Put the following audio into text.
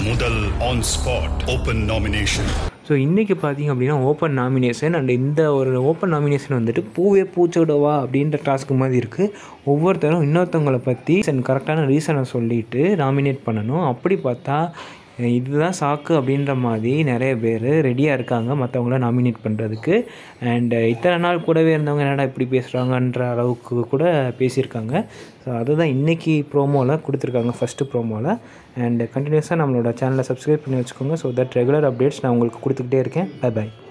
முதல் on spot open nomination so இன்றைக்கி பார்த்தீங்க அப்படின்னா ஓப்பன் நாமினேஷன் அண்ட் இந்த ஒரு ஓப்பன் நாமினேஷன் வந்துட்டு பூவே பூச்சோடவா அப்படின்ற டாஸ்க் மாதிரி இருக்குது ஒவ்வொருத்தரும் இன்னொருத்தவங்களை பற்றி கரெக்டான ரீசனை சொல்லிட்டு நாமினேட் பண்ணணும் அப்படி பார்த்தா இதுதான் சாக்கு அப்படின்ற மாதிரி நிறைய பேர் ரெடியாக இருக்காங்க மற்றவங்கள நாமினேட் பண்ணுறதுக்கு அண்ட் இத்தனை நாள் கூடவே இருந்தவங்க என்னடா இப்படி பேசுகிறாங்கன்ற அளவுக்கு கூட பேசியிருக்காங்க ஸோ அதுதான் இன்றைக்கி ப்ரோமோவில் கொடுத்துருக்காங்க ஃபஸ்ட்டு ப்ரோமோவில் அண்ட் கண்டினியூஸாக நம்மளோட சேனலை சப்ஸ்கிரைப் பண்ணி வச்சுக்கோங்க ஸோ தட் ரெகுலர் அப்டேட்ஸ் நான் உங்களுக்கு கொடுத்துக்கிட்டே இருக்கேன் பை பை